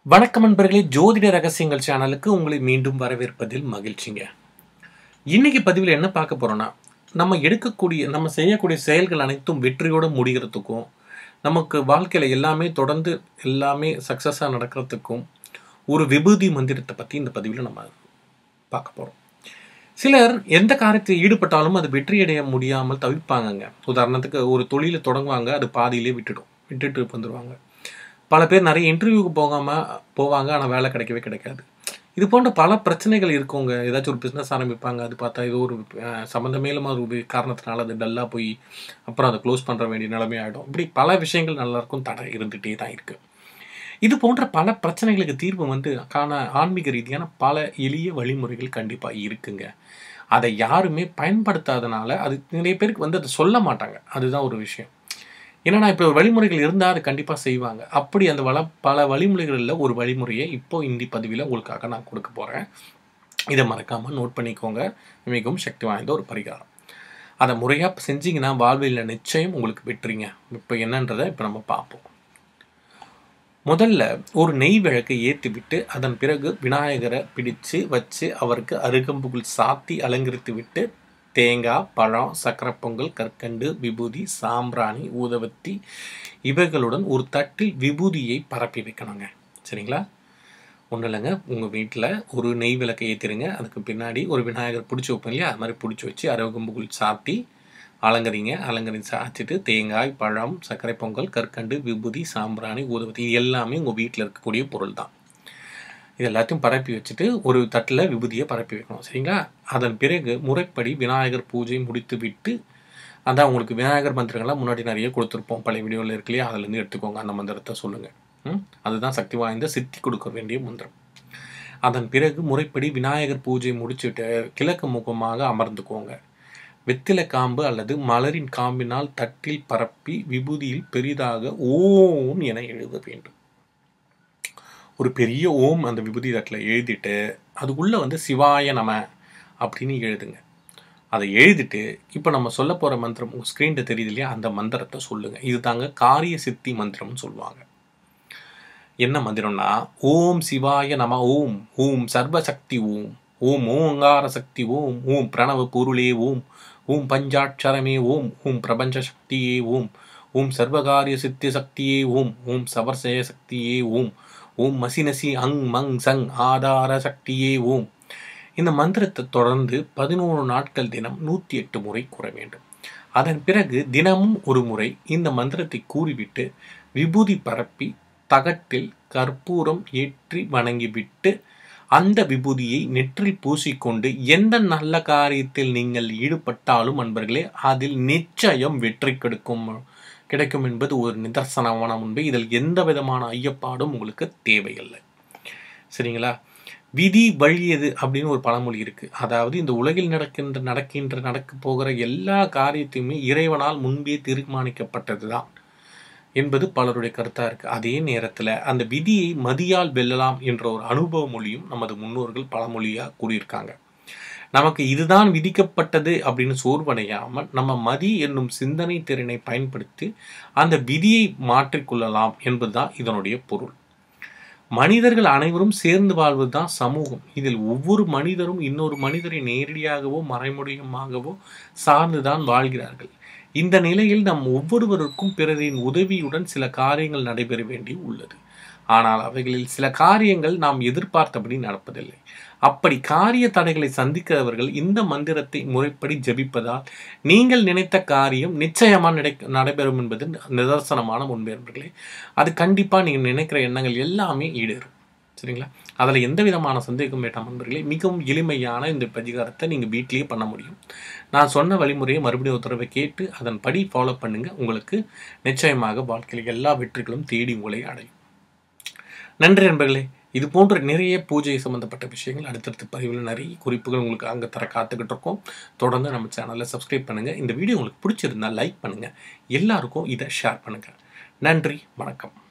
வணக்கம் நண்பர்களே ஜோதிட ரகசியங்கள் சேனலுக்கு உங்களை மீண்டும் வரவேற்பதில் மகிழ்ச்சிங்க இன்னைக்கு பதிவில் என்ன பார்க்க போறோம்னா நம்ம எடுக்கக்கூடிய நம்ம செய்யக்கூடிய செயல்கள் அனைத்தும் வெற்றியோட முடிகிறதுக்கும் நமக்கு வாழ்க்கையில் எல்லாமே தொடர்ந்து எல்லாமே சக்ஸஸாக நடக்கிறதுக்கும் ஒரு விபூதி மந்திரத்தை பற்றி இந்த பதிவில் நம்ம பார்க்க போகிறோம் சிலர் எந்த காரியத்தில் ஈடுபட்டாலும் அது வெற்றியடைய முடியாமல் தவிர்ப்பாங்கங்க உதாரணத்துக்கு ஒரு தொழிலை தொடங்குவாங்க அது பாதியிலே விட்டுடும் விட்டுட்டு வந்துடுவாங்க பல பேர் நிறைய இன்டர்வியூக்கு போகாமல் போவாங்க ஆனால் வேலை கிடைக்கவே கிடைக்காது இது போன்ற பல பிரச்சனைகள் இருக்குங்க ஏதாச்சும் ஒரு பிஸ்னஸ் ஆரம்பிப்பாங்க அது பார்த்தா ஏதோ ஒரு அஹ், சம்மந்தமே இல்லாமல் ஒரு காரணத்தினால அது டல்லாக போய் அப்புறம் அதை க்ளோஸ் பண்ணுற வேண்டிய நிலைமை ஆகிடும் இப்படி பல விஷயங்கள் நல்லா இருக்கும் தடை இருந்துகிட்டே தான் இருக்குது இது போன்ற பல பிரச்சனைகளுக்கு தீர்வு வந்து காண ஆன்மீக ரீதியான பல எளிய வழிமுறைகள் கண்டிப்பாக இருக்குங்க அதை யாருமே பயன்படுத்தாதனால அது நிறைய பேருக்கு வந்து அதை சொல்ல மாட்டாங்க அதுதான் ஒரு விஷயம் ஏன்னா இப்போ ஒரு வழிமுறைகள் இருந்தால் அது கண்டிப்பாக செய்வாங்க அப்படி அந்த வள பல வழிமுறைகளில் ஒரு வழிமுறையை இப்போ இந்தி பதிவில் உங்களுக்காக நான் கொடுக்க போகிறேன் இதை மறக்காமல் நோட் பண்ணிக்கோங்க மிகவும் சக்தி வாய்ந்த ஒரு பரிகாரம் அதை முறையாக செஞ்சீங்கன்னா வாழ்வில் நிச்சயம் உங்களுக்கு வெற்றிங்க இப்போ என்னன்றதை இப்போ நம்ம பார்ப்போம் முதல்ல ஒரு நெய் விளக்கை ஏற்றி விட்டு அதன் பிறகு விநாயகரை பிடிச்சு வச்சு அவருக்கு அருகம்புகள் சாத்தி அலங்கரித்து விட்டு தேங்காய் பழம் சக்கரை பொங்கல் கற்கண்டு விபூதி சாம்பிராணி ஊதவத்தி இவைகளுடன் ஒரு தட்டில் விபூதியை பரப்பி வைக்கணுங்க சரிங்களா ஒன்றும் இல்லைங்க உங்கள் வீட்டில் ஒரு நெய் விளக்கை ஏற்றிருங்க அதுக்கு பின்னாடி ஒரு விநாயகர் பிடிச்சி வைப்போம் இல்லையா அது மாதிரி பிடிச்சி வச்சு அருகம்புகள் சாத்தி அலங்கரிங்க அலங்கரித்து சாச்சிட்டு தேங்காய் பழம் சர்க்கரை பொங்கல் கற்கண்டு விபூதி சாம்பிராணி ஊதுபத்தி இது எல்லாமே உங்கள் வீட்டில் இருக்கக்கூடிய பொருள் தான் இது எல்லாத்தையும் பரப்பி வச்சுட்டு ஒரு தட்டில் விபூதியை பரப்பி வைக்கணும் சரிங்களா அதன் பிறகு முறைப்படி விநாயகர் பூஜை முடித்து விட்டு அதான் உங்களுக்கு விநாயகர் மந்திரங்கள்லாம் முன்னாடி நிறைய கொடுத்துருப்போம் பழைய வீடியோவில் இருக்கு இல்லையா அதுலேருந்து எடுத்துக்கோங்க அந்த மந்திரத்தை சொல்லுங்கள் ம் அதுதான் சக்தி வாய்ந்த சித்தி கொடுக்க வேண்டிய மந்திரம் அதன் பிறகு முறைப்படி விநாயகர் பூஜை முடிச்சுட்டு கிழக்கு முகமாக அமர்ந்துக்கோங்க வெத்திலை காம்பு அல்லது மலரின் காம்பினால் தட்டில் பரப்பி விபூதியில் பெரிதாக ஓம் என எழுத வேண்டும் ஒரு பெரிய ஓம் அந்த விபூதி தட்டில் எழுதிட்டு அதுக்குள்ளே வந்து சிவாய நம அப்படின்னு எழுதுங்க அதை எழுதிட்டு இப்போ நம்ம சொல்ல போகிற மந்திரம் உங்கள் ஸ்க்ரீனில் தெரியுது இல்லையா அந்த மந்திரத்தை சொல்லுங்கள் இது தாங்க காரிய சித்தி மந்திரம்னு சொல்லுவாங்க என்ன மந்திரம்னா ஓம் சிவாய நம ஓம் ஓம் சர்வசக்தி ஓம் ஓம் ஓங்கார சக்தி ஓம் ஓம் பிரணவ பொருளே ஓம் ஓம் பஞ்சாட்சரமே ஓம் ஓம் பிரபஞ்ச சக்தியே ஓம் ஓம் சர்வகாரிய சித்தி சக்தியே ஓம் ஓம் சவர்சய சக்தியே ஓம் ஓம் மசினசி அங் மங் சங் ஆதார சக்தியே ஓம் இந்த மந்திரத்தை தொடர்ந்து பதினோரு நாட்கள் தினம் நூற்றி எட்டு முறை கூற வேண்டும் அதன் பிறகு தினமும் ஒரு முறை இந்த மந்திரத்தை கூறிவிட்டு விபூதி பரப்பி தகட்டில் கற்பூரம் ஏற்றி வணங்கிவிட்டு அந்த விபூதியை நெற்றில் பூசிக்கொண்டு எந்த நல்ல காரியத்தில் நீங்கள் ஈடுபட்டாலும் அன்பர்களே அதில் நிச்சயம் வெற்றி கிடைக்கும் கிடைக்கும் என்பது ஒரு நிதர்சனமான உண்மை இதில் எந்த விதமான ஐயப்பாடும் உங்களுக்கு தேவையில்லை சரிங்களா விதி வழியது அப்படின்னு ஒரு பழமொழி இருக்கு அதாவது இந்த உலகில் நடக்கின்ற நடக்கின்ற நடக்க போகிற எல்லா காரியத்தையுமே இறைவனால் முன்பே தீர்மானிக்கப்பட்டது தான் என்பது பலருடைய கருத்தா இருக்கு அதே நேரத்துல அந்த விதியை மதியால் வெல்லலாம் என்ற ஒரு அனுபவ மொழியும் நமது முன்னோர்கள் பழமொழியா கூறியிருக்காங்க நமக்கு இதுதான் விதிக்கப்பட்டது அப்படின்னு சோர்வடையாமல் நம்ம மதி என்னும் சிந்தனை திறனை பயன்படுத்தி அந்த விதியை மாற்றிக்கொள்ளலாம் என்பதுதான் இதனுடைய பொருள் மனிதர்கள் அனைவரும் சேர்ந்து வாழ்வதுதான் சமூகம் இதில் ஒவ்வொரு மனிதரும் இன்னொரு மனிதரை நேரடியாகவோ மறைமுடியமாகவோ சார்ந்துதான் வாழ்கிறார்கள் இந்த நிலையில் நம் ஒவ்வொருவருக்கும் பிறரின் உதவியுடன் சில காரியங்கள் நடைபெற வேண்டி உள்ளது ஆனால் அவைகளில் சில காரியங்கள் நாம் எதிர்பார்த்தபடி நடப்பதில்லை அப்படி காரிய தடைகளை சந்திக்கிறவர்கள் இந்த மந்திரத்தை முறைப்படி ஜெபிப்பதால் நீங்கள் நினைத்த காரியம் நிச்சயமா நடை நடைபெறும் என்பது நிதர்சனமான உண்மை என்பர்களே அது கண்டிப்பா நீங்க நினைக்கிற எண்ணங்கள் எல்லாமே ஈடேறும் சரிங்களா அதில் எந்த விதமான சந்தேகம் வேண்டாம் நண்பர்களே மிகவும் எளிமையான இந்த பரிகாரத்தை நீங்கள் வீட்டிலேயே பண்ண முடியும் நான் சொன்ன வழிமுறையை மறுபடியும் ஒரு தடவை கேட்டு அதன்படி ஃபாலோ பண்ணுங்க உங்களுக்கு நிச்சயமாக வாழ்க்கையில் எல்லா வெற்றிகளும் தேடி உங்களை அடையும் நன்றி நண்பர்களே இது போன்ற நிறைய பூஜை சம்பந்தப்பட்ட விஷயங்கள் அடுத்தடுத்த பதிவில் நிறைய குறிப்புகள் உங்களுக்கு அங்கே தர காத்துக்கிட்டு இருக்கோம் தொடர்ந்து நம்ம சேனலை சப்ஸ்கிரைப் பண்ணுங்கள் இந்த வீடியோ உங்களுக்கு பிடிச்சிருந்தா லைக் பண்ணுங்கள் எல்லாருக்கும் இதை ஷேர் பண்ணுங்கள் நன்றி வணக்கம்